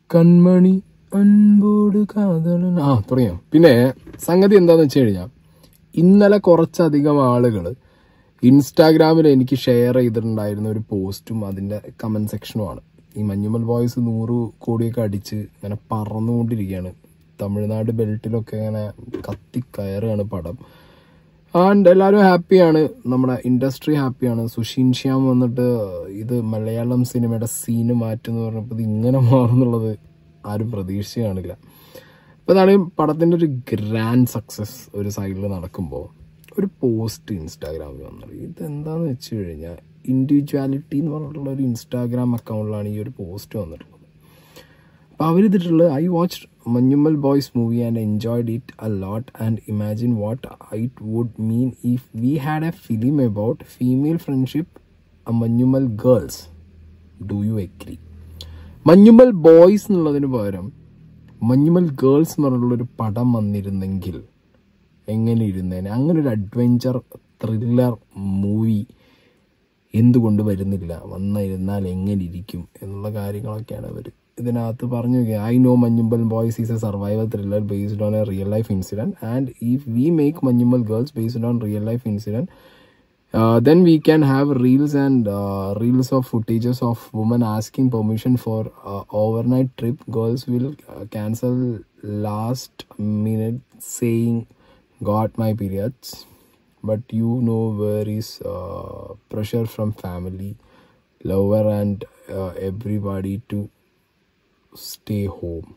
കൺമണി അൻപോട് കാതലൻ ആ തുടങ്ങിയോ പിന്നെ സംഗതി എന്താന്ന് വെച്ച് കഴിഞ്ഞാൽ ഇന്നലെ കുറച്ചധികം ആളുകൾ ഇൻസ്റ്റാഗ്രാമിൽ എനിക്ക് ഷെയർ ചെയ്തിട്ടുണ്ടായിരുന്ന ഒരു പോസ്റ്റും അതിന്റെ കമന്റ് സെക്ഷനുമാണ് ഈ മഞ്ഞുമൽ ബോയ്സ് നൂറ് കോടിയൊക്കെ അടിച്ച് ഇങ്ങനെ പറന്നുകൊണ്ടിരിക്കുകയാണ് തമിഴ്നാട് ബെൽറ്റിലൊക്കെ ഇങ്ങനെ കത്തിക്കയറുകയാണ് പടം ആൻഡ് എല്ലാവരും ഹാപ്പിയാണ് നമ്മുടെ ഇൻഡസ്ട്രി ഹാപ്പിയാണ് സുഷീൻ ശ്യാം വന്നിട്ട് ഇത് മലയാളം സിനിമയുടെ സീന് മാറ്റുമെന്ന് പറഞ്ഞപ്പോൾ ഇത് ഇങ്ങനെ മാറുന്നുള്ളത് ആരും പ്രതീക്ഷിച്ച് കാണില്ല അപ്പോൾ അതാണ് ഈ പടത്തിൻ്റെ ഒരു ഗ്രാൻഡ് സക്സസ് ഒരു സൈഡിൽ നടക്കുമ്പോൾ ഒരു പോസ്റ്റ് ഇൻസ്റ്റാഗ്രാമിൽ വന്നത് ഇത് എന്താണെന്ന് വെച്ച് കഴിഞ്ഞാൽ ഇൻഡിവിജ്വാലിറ്റി എന്ന് പറഞ്ഞിട്ടുള്ള ഒരു ഇൻസ്റ്റാഗ്രാം അക്കൗണ്ടിലാണ് ഈ ഒരു പോസ്റ്റ് വന്നിട്ടുള്ളത് അപ്പോൾ അവരിതിട്ടുള്ളത് I watch Manjummel boys movie and enjoyed it a lot and imagine what it would mean if we had a film about female friendship a Manjummel girls do you agree Manjummel boys എന്നുള്ളതിന് പകരം Manjummel girls എന്ന് പറഞ്ഞിട്ടുള്ളൊരു പടം വന്നിരുന്നെങ്കിൽ എങ്ങനെ ഇരുന്നേനെ അങ്ങനെ ഒരു അഡ്വഞ്ചർ ത്രില്ലർ മൂവി എന്തുകൊണ്ട് വരുന്നില്ല വന്നിരുന്നാൽ എങ്ങനെ ഇരിക്കും എന്നുള്ള കാര്യങ്ങളൊക്കെയാണ് അവർ ഇതിനകത്ത് പറഞ്ഞു I know Manjummel boys is a survival thriller based on a real life incident and if we make Manjummel girls based on real life incident uh, then we can have reels and uh, reels of footages of women asking permission for uh, overnight trip girls will uh, cancel last minute saying got my periods but you know where is uh, pressure from family lover and uh, everybody to stay home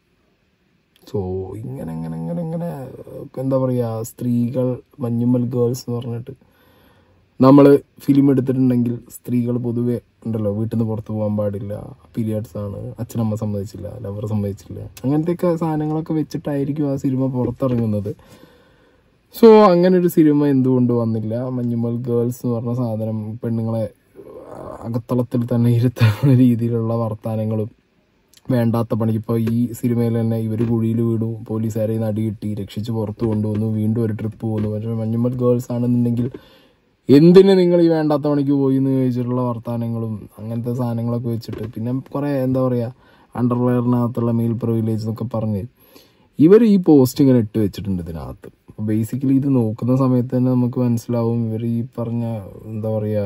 so ഇങ്ങനെ ഇങ്ങനെ ഇങ്ങനെ ഇങ്ങനെ എന്താ പറയുക സ്ത്രീകൾ Manjummel girls എന്ന് പറഞ്ഞിട്ട് നമ്മൾ ഫിലിം എടുത്തിട്ടുണ്ടെങ്കിൽ സ്ത്രീകൾ പൊതുവെ ഉണ്ടല്ലോ വീട്ടിൽ നിന്ന് പുറത്ത് പോകാൻ പാടില്ല പീരിയഡ്സ് ആണ് അച്ഛനമ്മ സമ്മതിച്ചില്ല ലവർ സമ്മതിച്ചില്ല അങ്ങനത്തെയൊക്കെ സാധനങ്ങളൊക്കെ വെച്ചിട്ടായിരിക്കും ആ സിനിമ പുറത്തിറങ്ങുന്നത് സോ അങ്ങനെ ഒരു സിനിമ എന്തുകൊണ്ട് വന്നില്ല മഞ്ഞുമൽ ഗേൾസ് എന്ന് പറഞ്ഞ സാധനം പെണ്ണുങ്ങളെ അകത്തളത്തിൽ തന്നെ ഇരുത്തുന്ന രീതിയിലുള്ള വർത്തമാനങ്ങളും വേണ്ടാത്ത പണിക്ക് ഇപ്പോൾ ഈ സിനിമയിൽ തന്നെ ഇവർ കുഴിയിൽ വീടും പോലീസുകാരെ നടി കിട്ടി രക്ഷിച്ച് പുറത്ത് കൊണ്ടുവന്നു വീണ്ടും ഒരു ട്രിപ്പ് പോകുന്നു പക്ഷേ മഞ്ഞുമൽ ഗേൾസ് ആണെന്നുണ്ടെങ്കിൽ എന്തിന് നിങ്ങൾ ഈ വേണ്ടാത്ത പണിക്ക് പോയി എന്ന് ചോദിച്ചിട്ടുള്ള വർത്തമാനങ്ങളും അങ്ങനത്തെ സാധനങ്ങളൊക്കെ വെച്ചിട്ട് പിന്നെ കുറേ എന്താ പറയുക അണ്ടർവെയറിനകത്തുള്ള മീൽ പ്രിവിലേജ് എന്നൊക്കെ പറഞ്ഞ് ഇവർ ഈ പോസ്റ്റ് ഇങ്ങനെ ഇട്ട് വെച്ചിട്ടുണ്ട് ഇതിനകത്ത് ബേസിക്കലി ഇത് നോക്കുന്ന സമയത്ത് തന്നെ നമുക്ക് മനസ്സിലാവും ഇവർ ഈ പറഞ്ഞ എന്താ പറയുക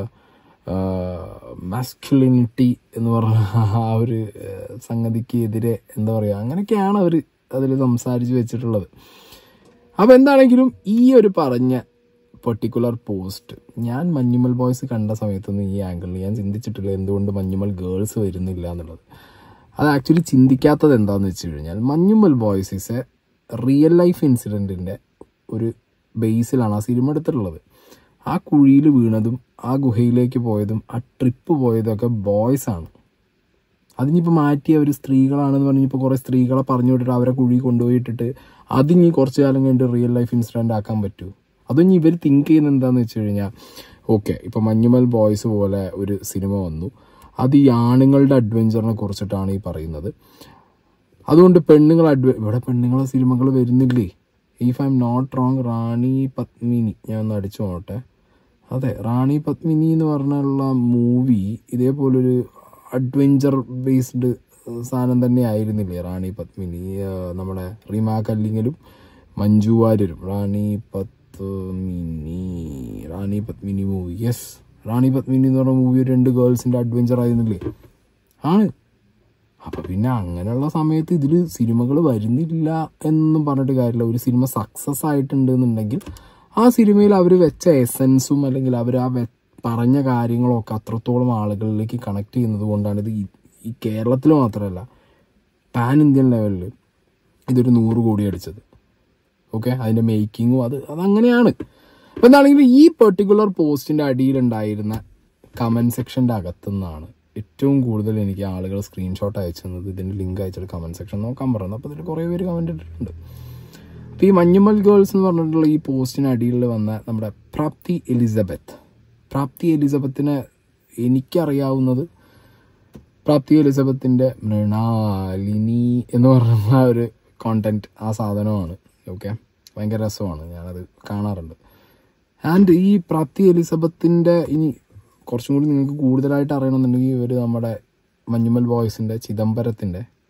മാസ്കുലിനിറ്റി എന്ന് പറഞ്ഞ ആ ഒരു ഏഹ്, സംഗതിക്ക് എതിരെ എന്താ പറയുക അങ്ങനെയൊക്കെയാണ് അവർ അതിൽ സംസാരിച്ച് വെച്ചിട്ടുള്ളത് അപ്പോൾ എന്താണെങ്കിലും ഈ ഒരു പറഞ്ഞ പെർട്ടിക്കുലർ പോസ്റ്റ് ഞാൻ മഞ്ഞുമൽ ബോയ്സ് കണ്ട സമയത്തൊന്നും ഈ ആംഗിളിൽ ഞാൻ ചിന്തിച്ചിട്ടില്ല എന്തുകൊണ്ട് മഞ്ഞുമൽ ഗേൾസ് വരുന്നില്ല എന്നുള്ളത് അത് ആക്ച്വലി ചിന്തിക്കാത്തത് എന്താണെന്ന് വെച്ച് കഴിഞ്ഞാൽ Manjummel boys is a real life ഇൻസിഡൻറ്റിൻ്റെ ഒരു ബേസിലാണ് ആ സിനിമ എടുത്തിട്ടുള്ളത് ആ കുഴിയിൽ വീണതും ആ ഗുഹയിലേക്ക് പോയതും ആ ട്രിപ്പ് പോയതും ഒക്കെ ബോയ്സ് ആണ് അതിനിപ്പോൾ മാറ്റി അവർ സ്ത്രീകളാണെന്ന് പറഞ്ഞിപ്പോൾ കുറേ സ്ത്രീകളെ പറഞ്ഞു വിട്ടിട്ട് അവരെ കുഴി കൊണ്ടുപോയിട്ടിട്ട് അതിനി കുറച്ച് കാലം കഴിഞ്ഞിട്ട് റിയൽ ലൈഫ് ഇൻസിഡൻ്റ് ആക്കാൻ പറ്റൂ അതൊന്നും ഇവർ തിങ്ക് ചെയ്യുന്നത് എന്താണെന്ന് വെച്ച് കഴിഞ്ഞാൽ ഓക്കെ ഇപ്പോൾ മഞ്ഞുമൽ ബോയ്സ് പോലെ ഒരു സിനിമ വന്നു അത് ഈ ആണുങ്ങളുടെ അഡ്വഞ്ചറിനെ കുറിച്ചിട്ടാണ് ഈ പറയുന്നത് അതുകൊണ്ട് പെണ്ണുങ്ങൾ അഡ്വ ഇവിടെ പെണ്ണുങ്ങളെ സിനിമകൾ വരുന്നില്ലേ if I'm not wrong Rani Padmini ഞാൻ ഒന്ന് അടിച്ചു നോട്ടെ അതെ റാണി പത്മിനി എന്ന് പറഞ്ഞുള്ള മൂവി ഇതേപോലൊരു അഡ്വഞ്ചർ ബേസ്ഡ് സാധനം തന്നെ ആയിരുന്നില്ലേ റാണി പത്മിനി ആ, നമ്മുടെ റീമാ കല്ലിങ്ങലും മഞ്ജു വാര്യരും റാണി പത്മിനി റാണി പത്മിനി മൂവി യെസ് റാണി പത്മിനി എന്ന് പറഞ്ഞ മൂവി രണ്ട് ഗേൾസിന്റെ അഡ്വഞ്ചർ ആയിരുന്നില്ലേ ആണ് അപ്പൊ പിന്നെ അങ്ങനെയുള്ള സമയത്ത് ഇതിൽ സിനിമകൾ വരുന്നില്ല എന്നും പറഞ്ഞിട്ട് കാര്യമില്ല ഒരു സിനിമ സക്സസ് ആയിട്ടുണ്ട് എന്നുണ്ടെങ്കിൽ ആ സിനിമയിൽ അവർ വെച്ച എസൻസും അല്ലെങ്കിൽ അവർ ആ വെ- പറഞ്ഞ കാര്യങ്ങളും ഒക്കെ അത്രത്തോളം ആളുകളിലേക്ക് കണക്ട് ചെയ്യുന്നത് കൊണ്ടാണ് ഇത് ഈ- ഈ കേരളത്തിൽ മാത്രമല്ല പാൻ ഇന്ത്യൻ ലെവലിൽ ഇതൊരു നൂറ് കോടി അടിച്ചത് ഓക്കെ അതിന്റെ മേക്കിങ്ങും അത് അതങ്ങനെയാണ് അപ്പൊ എന്താണെങ്കിലും ഈ പെർട്ടിക്കുലർ പോസ്റ്റിന്റെ അടിയിലുണ്ടായിരുന്ന കമന്റ് സെക്ഷന്റെ അകത്തുനിന്നാണ് ഏറ്റവും കൂടുതൽ എനിക്ക് ആളുകൾ സ്ക്രീൻഷോട്ട് അയച്ചു തന്നത് ഇതിന്റെ ലിങ്ക് അയച്ചിട്ട് കമന്റ് സെക്ഷൻ നോക്കാൻ പറയുന്നത് അപ്പൊ ഇതിൽ കുറെ പേര് കമന്റ് ഇട്ടിട്ടുണ്ട് അപ്പൊ ഈ മഞ്ഞുമൽ ഗേൾസ് എന്ന് പറഞ്ഞിട്ടുള്ള ഈ പോസ്റ്റിന് അടിയിൽ വന്ന നമ്മുടെ പ്രാപ്തി എലിസബത്ത് പ്രാപ്തി എലിസബത്തിനെ എനിക്കറിയാവുന്നത് പ്രാപ്തി എലിസബത്തിന്റെ മൃണാലിനി എന്ന് പറഞ്ഞ ആ ഒരു കോണ്ടന്റ് ആ സാധനമാണ് ഓക്കെ ഭയങ്കര രസമാണ് ഞാനത് കാണാറുണ്ട് ആൻഡ് ഈ പ്രാപ്തി എലിസബത്തിന്റെ ഇനി കുറച്ചും കൂടി നിങ്ങൾക്ക് കൂടുതലായിട്ട് അറിയണമെന്നുണ്ടെങ്കിൽ ഇവർ നമ്മുടെ മഞ്ഞുമൽ ബോയ്സിന്റെ ചിദംബരത്തിന്റെ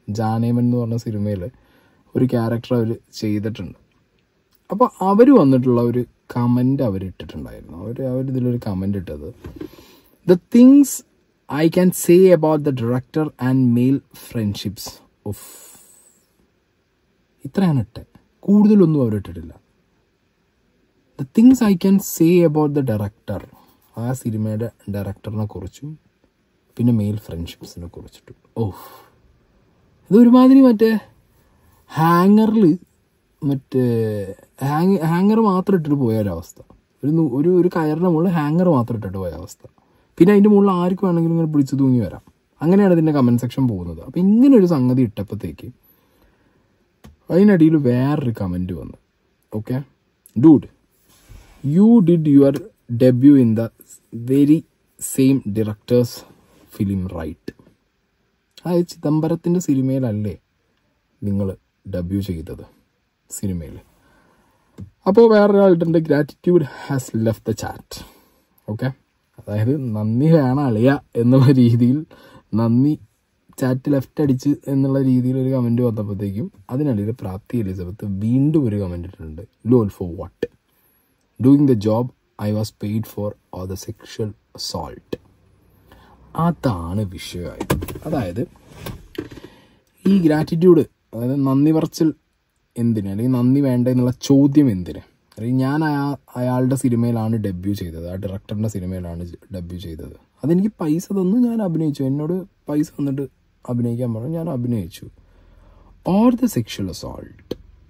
ജാനേമൻ എന്ന് പറഞ്ഞ സിനിമയിൽ ഒരു ക്യാരക്ടർ അവർ ചെയ്തിട്ടുണ്ട് അപ്പോൾ അവർ വന്നിട്ടുള്ള ഒരു കമൻ്റ് അവർ ഇട്ടിട്ടുണ്ടായിരുന്നു അവർ അവരിതിലൊരു കമൻ്റ് ഇട്ടത് the things I can say about the director and male friendships of ഇത്രയാണ് ഇട്ടെ കൂടുതലൊന്നും അവർ ഇട്ടിട്ടില്ല the things I can say about the director ആ സിനിമയുടെ ഡയറക്ടറിനെ കുറിച്ചും പിന്നെ മെയിൽ ഫ്രണ്ട്ഷിപ്സിനെ കുറിച്ചിട്ടും ഓ ഇത് ഒരുമാതിരി മറ്റേ ഹാങ്ങറിൽ മറ്റേ ഹാങ് ഹാങ്ങർ മാത്രം ഇട്ടിട്ട് പോയ ഒരവസ്ഥ ഒരു നൂ- ഒരു ഒരു കയറിൻ്റെ മുകളിൽ ഹാങ്ങർ മാത്രം ഇട്ടിട്ട് പോയ അവസ്ഥ പിന്നെ അതിൻ്റെ മുകളിൽ ആർക്ക് വേണമെങ്കിലും ഇങ്ങനെ പിടിച്ചു തൂങ്ങി വരാം അങ്ങനെയാണ് ഇതിൻ്റെ കമൻറ്റ് സെക്ഷൻ പോകുന്നത് അപ്പോൾ ഇങ്ങനെ ഒരു സംഗതി ഇട്ടപ്പോഴത്തേക്ക് അതിനടിയിൽ വേറൊരു കമൻറ്റ് വന്നു okay dude you did your debut in the very same director's film right അതായത് ചിദംബരത്തിൻ്റെ സിനിമയിലല്ലേ നിങ്ങൾ ഡെബ്യൂ ചെയ്തത് സിനിമയിൽ അപ്പോൾ വേറൊരാളുടെ gratitude has left the chat okay അതായത് നന്ദി വേണം അളിയ എന്നുള്ള രീതിയിൽ നന്ദി ചാറ്റ് ലെഫ്റ്റ് അടിച്ച് എന്നുള്ള രീതിയിൽ ഒരു കമൻറ്റ് വന്നപ്പോഴത്തേക്കും അതിനിടയിൽ പ്രാപ്തി എലിസബത്ത് വീണ്ടും ഒരു കമൻറ്റ് ഇട്ടിട്ടുണ്ട് lol for what doing the job I was paid for or the sexual assault അതാണ് വിഷയമായത് അതായത് ഈ ഗ്രാറ്റിറ്റ്യൂഡ് അതായത് നന്ദി പറച്ചിൽ എന്തിന് അല്ലെങ്കിൽ നന്ദി വേണ്ട എന്നുള്ള ചോദ്യം എന്തിന് അല്ലെങ്കിൽ ഞാൻ അയാ അയാളുടെ സിനിമയിലാണ് ഡെബ്യൂ ചെയ്തത് ആ ഡയറക്ടറിൻ്റെ സിനിമയിലാണ് ഡെബ്യൂ ചെയ്തത് അതെനിക്ക് പൈസ തന്നു ഞാൻ അഭിനയിച്ചു എന്നോട് പൈസ തന്നിട്ട് അഭിനയിക്കാൻ പറഞ്ഞു ഞാൻ അഭിനയിച്ചു ഓർ ദ സെക്ഷൽ അസോൾട്ട്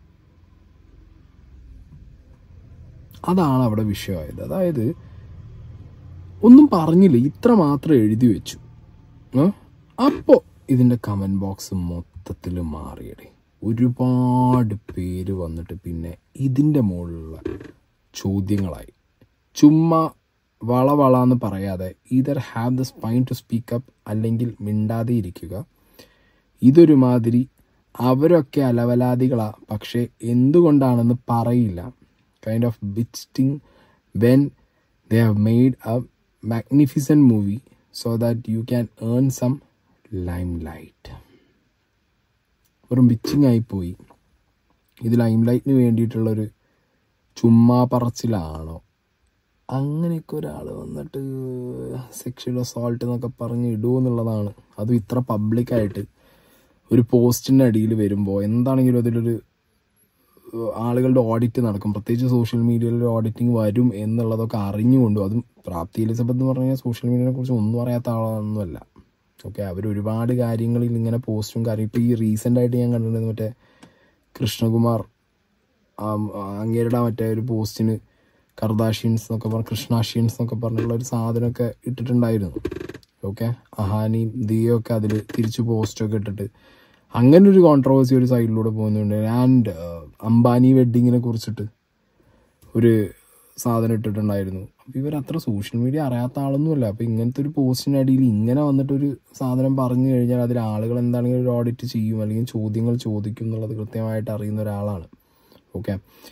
അതാണ് അവിടെ വിഷയമായത് അതായത് ഒന്നും പറഞ്ഞില്ല ഇത്ര മാത്രം എഴുതി വെച്ചു അപ്പോൾ ഇതിൻ്റെ കമൻറ്റ് ബോക്സ് മൊത്തത്തിൽ മാറിയടേ ഒരുപാട് പേര് വന്നിട്ട് പിന്നെ ഇതിൻ്റെ മുകളിലുള്ള ചോദ്യങ്ങളായി ചുമ്മാ വള വള എന്ന് പറയാതെ either have the spine to speak up അല്ലെങ്കിൽ മിണ്ടാതെ ഇരിക്കുക ഇതൊരുമാതിരി അവരൊക്കെ അലവലാദികളാ പക്ഷേ എന്തുകൊണ്ടാണെന്ന് പറയില്ല kind of biting when they have made a magnificent movie so that you can earn some limelight വെറും ബിച്ചിങ് ആയിപ്പോയി ഇത് ലൈം ലൈറ്റിന് വേണ്ടിയിട്ടുള്ളൊരു ചുമ്മാ പറച്ചിലാണോ അങ്ങനെയൊക്കെ ഒരാൾ വന്നിട്ട് സെക്ഷൽ അസോൾട്ട് എന്നൊക്കെ പറഞ്ഞ് ഇടുമോ എന്നുള്ളതാണ് അതും ഇത്ര പബ്ലിക്കായിട്ട് ഒരു പോസ്റ്റിൻ്റെ അടിയിൽ വരുമ്പോൾ എന്താണെങ്കിലും അതിലൊരു ഏഹ്, ആളുകളുടെ ഓഡിറ്റ് നടക്കും പ്രത്യേകിച്ച് സോഷ്യൽ മീഡിയയിൽ ഒരു ഓഡിറ്റിംഗ് വരും എന്നുള്ളതൊക്കെ അറിഞ്ഞുകൊണ്ടും അതും പ്രാപ്തി എലിസബത്ത് എന്ന് പറഞ്ഞാൽ സോഷ്യൽ മീഡിയനെ കുറിച്ച് ഒന്നും അറിയാത്ത ആളൊന്നുമല്ല ഓക്കെ അവർ ഒരുപാട് കാര്യങ്ങളിൽ ഇങ്ങനെ പോസ്റ്റും കാര്യം ഇപ്പോൾ ഈ റീസെൻ്റ് ആയിട്ട് ഞാൻ കണ്ടിട്ടുണ്ട് മറ്റേ കൃഷ്ണകുമാർ ആം, അങ്ങേരുടെ മറ്റേ ഒരു പോസ്റ്റിന് കർദാഷ്യൻസ് എന്നൊക്കെ പറഞ്ഞ കൃഷ്ണാഷ്യൻസ് എന്നൊക്കെ പറഞ്ഞുള്ള ഒരു സാധനമൊക്കെ ഇട്ടിട്ടുണ്ടായിരുന്നു ഓക്കെ അഹാനിയും ദിയൊക്കെ അതിൽ തിരിച്ച് പോസ്റ്റൊക്കെ ഇട്ടിട്ട് അങ്ങനെ ഒരു കോൺട്രവേഴ്സി ഒരു സൈഡിലൂടെ പോകുന്നുണ്ട് ആൻഡ് അംബാനി വെഡ്ഡിങ്ങിനെ കുറിച്ചിട്ട് ഒരു സാധനം ഇട്ടിട്ടുണ്ടായിരുന്നു അപ്പോൾ ഇവർ അത്ര സോഷ്യൽ മീഡിയ അറിയാത്ത ആളൊന്നുമല്ല അപ്പോൾ ഇങ്ങനത്തെ ഒരു പോസ്റ്റിനടിയിൽ ഇങ്ങനെ വന്നിട്ടൊരു സാധനം പറഞ്ഞു കഴിഞ്ഞാൽ അതിൽ ആളുകൾ എന്താണെങ്കിലും ഒരു ഓഡിറ്റ് ചെയ്യും അല്ലെങ്കിൽ ചോദ്യങ്ങൾ ചോദിക്കും എന്നുള്ളത് കൃത്യമായിട്ട് അറിയുന്ന ഒരാളാണ് ഓക്കെ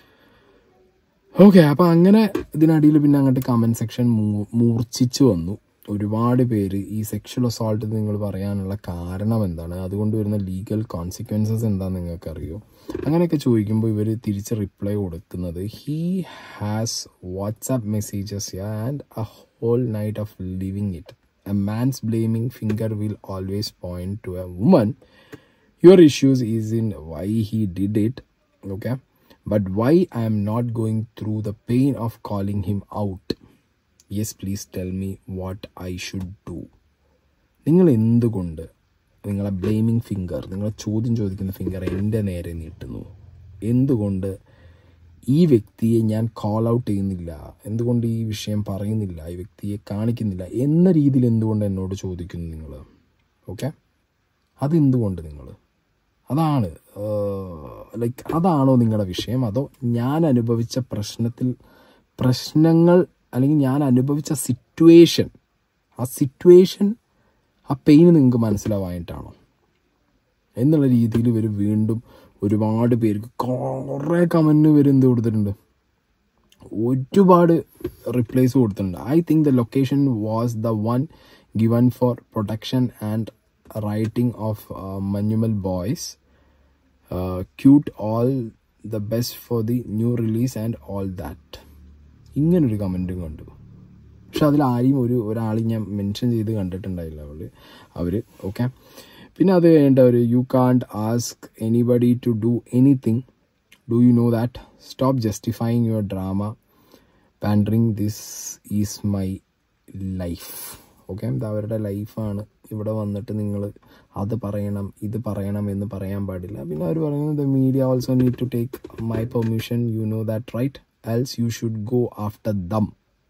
ഓക്കെ അപ്പം അങ്ങനെ ഇതിനടിയിൽ പിന്നെ അങ്ങോട്ട് കമൻറ്റ് സെക്ഷൻ മൂർച്ഛിച്ചു വന്നു ഒരുപാട് പേര് ഈ സെക്ഷൽ അസോൾട്ട് നിങ്ങൾ പറയാനുള്ള കാരണം എന്താണ് അതുകൊണ്ട് വരുന്ന ലീഗൽ കോൺസിക്വൻസസ് എന്താണെന്ന് നിങ്ങൾക്ക് അറിയോ അങ്ങനെയൊക്കെ ചോദിക്കുമ്പോൾ ഇവർ തിരിച്ച് റിപ്ലൈ കൊടുക്കുന്നത് he has WhatsApp messages and a whole night of living it a man's blaming finger will always point to a woman your issues is in why he did it okay but why i am not going through the pain of calling him out yes please tell me what i should do നിങ്ങൾ എന്തുകൊണ്ട് നിങ്ങളെ blaming finger നിങ്ങളെ ചോദ്യം ചോദിക്കുന്ന finger എൻ്റെ നേരെ നീട്ടുന്നു എന്തുകൊണ്ട് ഈ വ്യക്തിയെ ഞാൻ കോൾ ഔട്ട് ചെയ്യുന്നില്ല എന്തുകൊണ്ട് ഈ വിഷയം പറയുന്നില്ല ഈ വ്യക്തിയെ കാണിക്കുന്നില്ല എന്ന രീതിയിൽ എന്തുകൊണ്ട് എന്നോട് ചോദിക്കുന്നു നിങ്ങൾ ഓക്കെ അതെന്തുകൊണ്ട് നിങ്ങൾ അതാണ് ലൈക്ക് അതാണോ നിങ്ങളുടെ വിഷയം അതോ ഞാൻ അനുഭവിച്ച പ്രശ്നത്തിൽ പ്രശ്നങ്ങൾ അല്ലെങ്കിൽ ഞാൻ അനുഭവിച്ച സിറ്റുവേഷൻ ആ സിറ്റുവേഷൻ ആ പെയിൻ നിങ്ങൾക്ക് മനസ്സിലാവായിട്ടാണോ എന്നുള്ള രീതിയിൽ ഇവർ വീണ്ടും ഒരുപാട് പേർക്ക് കുറേ കമൻറ്റ് ഇവർ എന്ത് കൊടുത്തിട്ടുണ്ട് ഒരുപാട് റിപ്ലൈസ് കൊടുത്തിട്ടുണ്ട് I think the location was the one given for protection and writing of Manjummel boys cute all the best for the new release and all that ഇങ്ങനൊരു കമൻറ്റും കണ്ടു പക്ഷെ അതിൽ ആരെയും ഒരു ഒരാളെയും ഞാൻ മെൻഷൻ ചെയ്ത് കണ്ടിട്ടുണ്ടായില്ല അവള് അവര് ഓക്കെ പിന്നെ അത് കഴിഞ്ഞിട്ട് അവർ you can't ask anybody to do anything do you know that stop justifying your drama pandering this is my life okay ഇത് അവരുടെ ലൈഫാണ് ഇവിടെ വന്നിട്ട് നിങ്ങൾ അത് പറയണം ഇത് പറയണം എന്ന് പറയാൻ പാടില്ല പിന്നെ അവർ പറയുന്നത് the media also need to take my permission you know that right else you should go after them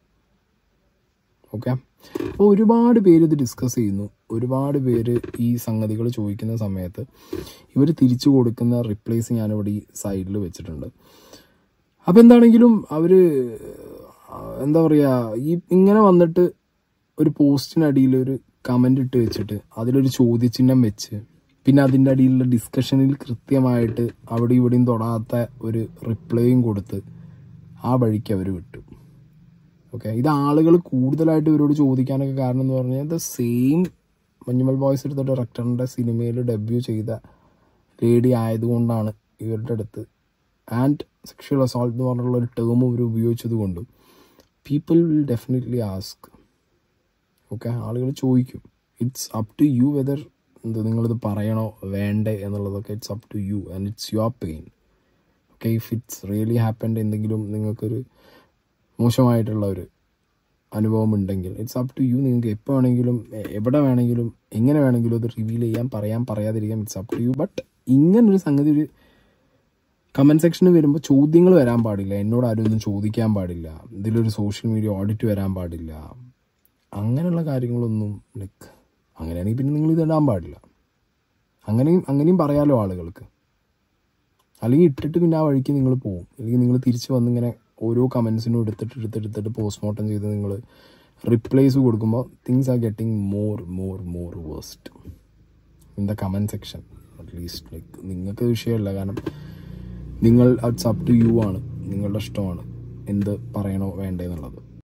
okay അപ്പോൾ ഒരുപാട് പേര് ഇത് ഡിസ്കസ് ചെയ്യുന്നു ഒരുപാട് പേര് ഈ സംഗതികൾ ചോദിക്കുന്ന സമയത്ത് ഇവർ തിരിച്ചു കൊടുക്കുന്ന റിപ്ലൈസ് ഞാനിവിടെ ഈ സൈഡിൽ വെച്ചിട്ടുണ്ട് അപ്പം എന്താണെങ്കിലും അവർ എന്താ പറയുക ഈ ഇങ്ങനെ വന്നിട്ട് ഒരു പോസ്റ്റിനടിയിൽ ഒരു കമൻ്റ് ഇട്ട് വെച്ചിട്ട് അതിലൊരു ചോദ്യചിഹ്നം വെച്ച് പിന്നെ അതിൻ്റെ അടിയിലുള്ള ഡിസ്കഷനിൽ കൃത്യമായിട്ട് അവിടെ ഇവിടെയും തൊടാത്ത ഒരു റിപ്ലൈയും കൊടുത്ത് ആ വഴിക്ക് അവർ വിട്ടു ഓക്കെ ഇത് ആളുകൾ കൂടുതലായിട്ട് ഇവരോട് ചോദിക്കാനൊക്കെ കാരണം എന്ന് പറഞ്ഞാൽ ദ സെയിം മഞ്ഞുമൽ ബോയ്സ് എടുത്ത ഡയറക്ടറിൻ്റെ സിനിമയിൽ ഡെബ്യൂ ചെയ്ത ലേഡി ആയതുകൊണ്ടാണ് ഇവരുടെ അടുത്ത് ആൻഡ് സെക്ഷൽ അസോൾട്ട് എന്ന് പറഞ്ഞുള്ള ഒരു ടേം ഇവർ ഉപയോഗിച്ചത് കൊണ്ടും people will definitely ask okay ആളുകൾ ചോദിക്കും it's up to you whether എന്ത് നിങ്ങളിത് പറയണോ വേണ്ടേ എന്നുള്ളതൊക്കെ it's up to you and it's your pain okay if it's really happened എന്തെങ്കിലും നിങ്ങൾക്കൊരു മോശമായിട്ടുള്ള ഒരു അനുഭവം ഉണ്ടെങ്കിൽ ഇറ്റ്സ് അപ് ടു യു നിങ്ങൾക്ക് എപ്പോൾ വേണമെങ്കിലും എ- എവിടെ വേണമെങ്കിലും എങ്ങനെ വേണമെങ്കിലും അത് റിവീൽ ചെയ്യാം പറയാം പറയാതിരിക്കാം it's up to you but ഇങ്ങനൊരു സംഗതി ഒരു കമന്റ് സെക്ഷനിൽ വരുമ്പോൾ ചോദ്യങ്ങൾ വരാൻ പാടില്ല എന്നോട് ആരും ഒന്നും ചോദിക്കാൻ പാടില്ല ഇതിലൊരു സോഷ്യൽ മീഡിയ ഓഡിറ്റ് വരാൻ പാടില്ല അങ്ങനെയുള്ള കാര്യങ്ങളൊന്നും ലൈക്ക് അങ്ങനെയാണെങ്കിൽ പിന്നെ നിങ്ങൾ ഇത് ഇടാൻ പാടില്ല അങ്ങനെയും അങ്ങനെയും പറയാലോ ആളുകൾക്ക് അല്ലെങ്കിൽ ഇട്ടിട്ട് പിന്നെ ആ വഴിക്ക് നിങ്ങൾ പോകും അല്ലെങ്കിൽ നിങ്ങൾ തിരിച്ച് വന്ന് ഇങ്ങനെ ഓരോ കമൻസിനും എടുത്തിട്ട് എടുത്തെടുത്തിട്ട് പോസ്റ്റ്മോർട്ടം ചെയ്ത് നിങ്ങൾ റിപ്ലൈസ് കൊടുക്കുമ്പോൾ things are getting more more more waste in the comment section at least like നിങ്ങൾക്ക് വിഷയമല്ല കാരണം നിങ്ങൾ അറ്റ്സ് അപ് ടു യു ആണ് നിങ്ങളുടെ ഇഷ്ടമാണ് എന്ത് പറയണോ വേണ്ടേ എന്നുള്ളത്